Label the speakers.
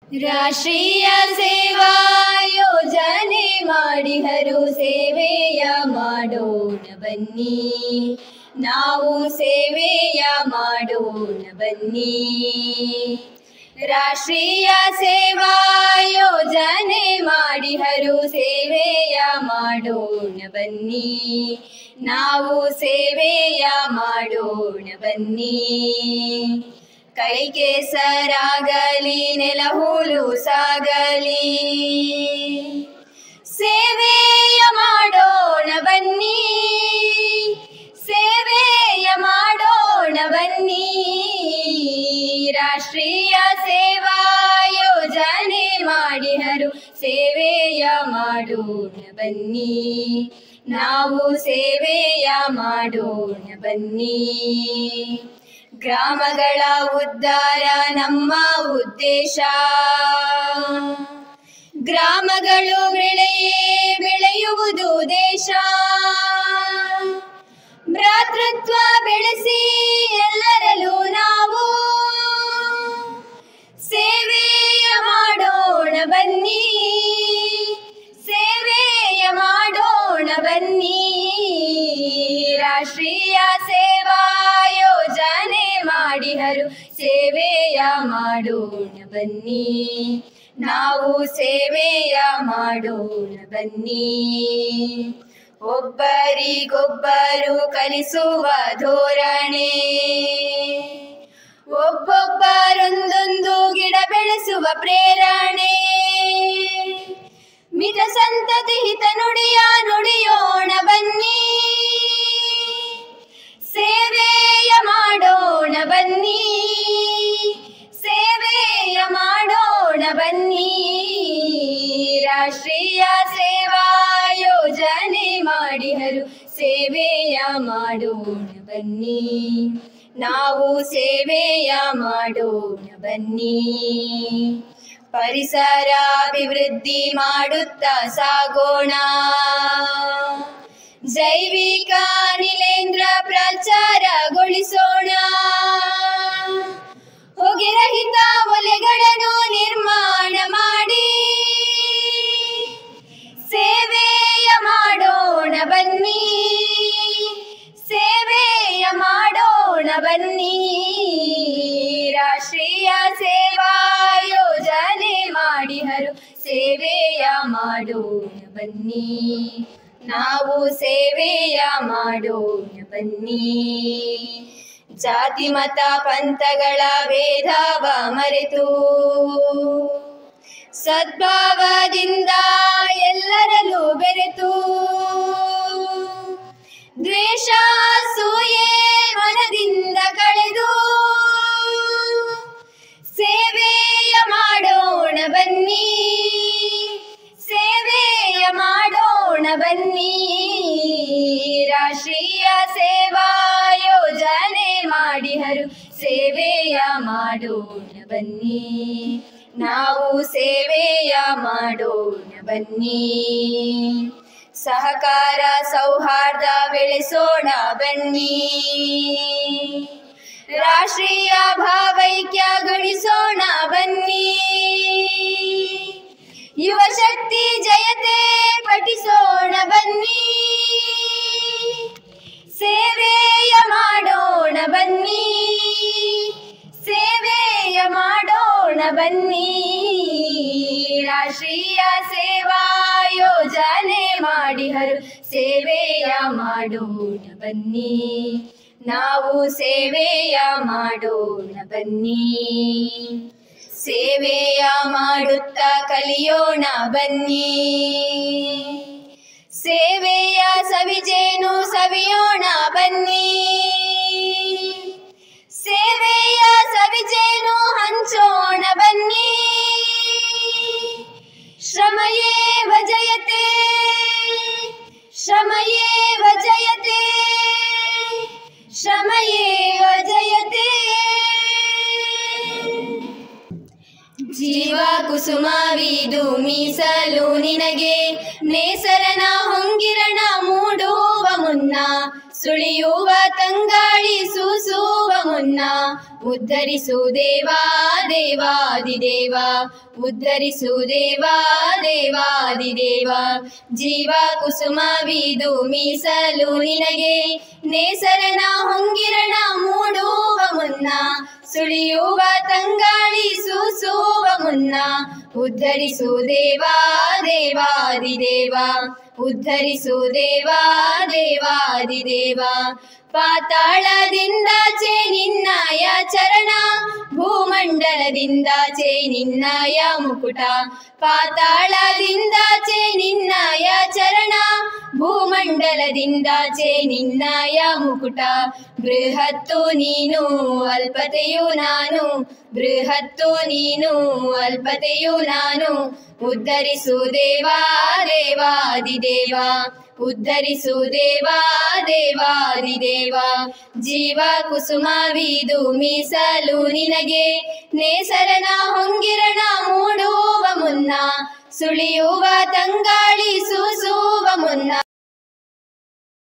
Speaker 1: ರಾಷ್ಟ್ರೀಯ ಸೇವಾ ಯೋಜನೆ ಮಾಡಿಹರು ಸೇವೆಯ ಮಾಡೋಣ ಬನ್ನಿ ನಾವು ಸೇವೆಯ ಮಾಡೋಣ ಬನ್ನಿ ರಾಷ್ಟ್ರೀಯ ಸೇವಾ ಯೋಜನೆ ಮಾಡಿಹರು ಸೇವೆಯ ಮಾಡೋಣ ಬನ್ನಿ ನಾವು ಸೇವೆಯ ಮಾಡೋಣ ಬನ್ನಿ ಕೈ ಕೆಸರಾಗಲಿ ನೆಲ ಹೂಳು ಸಾಗಲಿ ಸೇವೆಯ ಮಾಡೋಣ ಬನ್ನಿ ಸೇವೆಯ ಮಾಡೋಣ ಬನ್ನಿ ರಾಷ್ಟ್ರೀಯ ಸೇವಾ ಯೋಜನೆ ಮಾಡಿಹರು ಸೇವೆಯ ಮಾಡೋಣ ಬನ್ನಿ ನಾವು ಸೇವೆಯ ಮಾಡೋಣ ಬನ್ನಿ ಗ್ರಾಮಗಳ ಉದ್ಧಾರ ನಮ್ಮ ಉದ್ದೇಶ ಗ್ರಾಮಗಳು ಬೆಳೆಯೇ ಬೆಳೆಯುವುದು ದೇಶ ಭ್ರಾತೃತ್ವ ಬೆಳೆಸಿ ಎಲ್ಲರಲ್ಲೂ ನಾವು ಸೇವೆಯ ಮಾಡೋಣ ಬನ್ನಿ ಸೇವೆಯ ಮಾಡೋಣ ಬನ್ನಿ ರಾಷ್ಟ್ರೀಯ ಸೇವಾ ಯೋಜನೆ ಮಾಡಿಹರು ಸೇವೆಯ ಮಾಡೋಣ ಬನ್ನಿ ನಾವು ಸೇವೆಯ ಮಾಡೋಣ ಬನ್ನಿ ಒಬ್ಬರಿಗೊಬ್ಬರು ಕಲಿಸುವ ಧೋರಣೆ ಒಬ್ಬೊಬ್ಬರೊಂದೊಂದು ಗಿಡ ಬೆಳೆಸುವ ಪ್ರೇರಣೆ ಮಿತ ಸಂತತಿ ಹಿತ ನುಡಿಯ ನುಡಿಯೋಣ ಬನ್ನಿ ಸೇವೆಯ ಮಾಡೋಣ ಬನ್ನಿ ಸೇವೆಯ ಮಾಡೋಣ ಬನ್ನಿ ರಾಷ್ಟ್ರೀಯ ಸೇವಾ ಯೋಜನೆ ಮಾಡಿಹರು ಸೇವೆಯ ಮಾಡೋಣ ಬನ್ನಿ ನಾವು ಸೇವೆಯ ಮಾಡೋಣ ಬನ್ನಿ ಪರಿಸರ ಅಭಿವೃದ್ಧಿ ಮಾಡುತ್ತಾ ಸಾಗೋಣ ಜೈವಿಕ ಅನಿಲೇಂದ್ರ ಪ್ರಚಾರಗೊಳಿಸೋಣ ಹೊಗೆ ರಹಿತ ಒಲೆಗಳನ್ನು ನಿರ್ಮಾಣ ಮಾಡಿ ಸೇವೆಯ ಮಾಡೋಣ ಬನ್ನಿ ಸೇವೆಯ ಮಾಡೋಣ ಬನ್ನಿ ರಾಷ್ಟ್ರೀಯ ಸೇವಾ ಯೋಜನೆ ಮಾಡಿಹರು ಸೇವೆಯ ಮಾಡೋಣ ಬನ್ನಿ ನಾವು ಸೇವೆಯ ಮಾಡೋಣ ಬನ್ನಿ ಜಾತಿ ಮತ ಪಂಥಗಳ ಭೇದವ ಮರೆತು ಸದ್ಭಾವದಿಂದ ಎಲ್ಲರಲ್ಲೂ ಬೆರೆತು ದ್ವೇಷ ಸೂಯೆ ಮನದಿಂದ ಕಳೆದು ಸೇವೆಯ ಮಾಡೋಣ ಬನ್ನಿ ಸೇವೆಯ ಮಾಡೋಣ ಬನ್ನಿ ರಾಷ್ಟ್ರೀಯ ಸೇವಾ ಯೋಜನೆ ಮಾಡಿಹರು ಸೇವೆಯ ಮಾಡೋಣ ಬನ್ನಿ ನಾವು ಸೇವೆಯ ಮಾಡೋಣ ಬನ್ನಿ ಸಹಕಾರ ಸೌಹಾರ್ದ ಬೆಳೆಸೋಣ ಬನ್ನಿ ರಾಷ್ಟ್ರೀಯ ಭಾವೈಕ್ಯ ಗಳಿಸೋಣ ಬನ್ನಿ ಯುವ ಶಕ್ತಿ ಜಯತೆ ಪಠಿಸೋಣ ಬನ್ನಿ ಸೇವೆಯ ಮಾಡೋಣ ಬನ್ನಿ ಸೇವೆಯ ಮಾಡೋಣ ಬನ್ನಿ ರಾಷ್ಟ್ರೀಯ ಸೇವಾ ಯೋಜನೆ ಮಾಡಿಹರು ಸೇವೆಯ ಮಾಡೋಣ ಬನ್ನಿ ನಾವು ಸೇವೆಯ ಮಾಡೋಣ ಬನ್ನಿ ಸೇವೆಯ ಮಾಡುತ್ತಾ ಕಲಿಯೋಣ ಬನ್ನಿ ಸೇವೆಯ ಸವಿಜೇನು ಸವಿಯೋಣ ಬನ್ನಿ ಸೇವೆಯ ಸವಿಜೇನು ಹಂಚೋಣ ಬನ್ನಿ ಶ್ರಮಯೇವ ಜಯತೆ ಶ್ರಮಯೇವ ಜಯತೆ ಶ್ರಮಯೇವ ಜಯತೆ ಜೀವ ಕುಸುಮವಿದು ಮೀಸಲು ನಿನಗೆ ನೇಸರನ ಹೊಂಗಿರಣ ಮೂಡುವ ಮುನ್ನ ಸುಳಿಯುವ ತಂಗಾಳಿ ಸೂಸುವ ಮುನ್ನ ಉದ್ಧರಿಸು ದೇವಾ ದೇವಾದಿದೇವ ಉದ್ಧರಿಸು ದೇವಾ ದೇವಾದಿದೇವ ಜೀವ ಕುಸುಮವಿದು ಮೀಸಲು ನಿನಗೆ ನೇಸರನ ಹೊಂಗಿರಣ ಮೂಡುವ ಮುನ್ನ ಸುಳಿಯುವ ತಂಗಾಳಿ ಸೂಸುವ ಮುನ್ನ ಉದ್ಧರಿಸು ದೇವಾ ದೇವಾದಿದೇವ ಉದ್ಧರಿಸು ದೇವಾ ದೇವಾದಿದೇವ ಪಾತಾಳದಿಂದಾಚೆ ನಿನ್ನಯ ಚರಣ ಭೂಮಂಡಲದಿಂದಾಚೆ ನಿನ್ನಯ ಮುಕುಟ ಪಾತಾಳದಿಂದಾಚೆ ನಿನ್ನಯ ಚರಣ ಭೂಮಂಡಲದಿಂದಾಚೆ ನಿನ್ನಯ ಮುಕುಟ ಬೃಹತ್ತು ನೀನು ಅಲ್ಪತೆಯು ನಾನು ಬೃಹತ್ತು ನೀನು ಅಲ್ಪತೆಯು ನಾನು ಉದ್ಧರಿಸು ದೇವಾ ದೇವಾದಿದೇವ ಉದ್ಧರಿಸು ದೇವಾ ದೇವಾದಿದೇವ ಜೀವ ಕುಸುಮವಿದು ಮೀಸಲು ನಿನಗೆ ನೇಸರನ ಹೊಂಗಿರಣ ಮೂಡುವ ಮುನ್ನ ಸುಳಿಯುವ ತಂಗಾಳಿ ಸೂಸುವ ಮುನ್ನ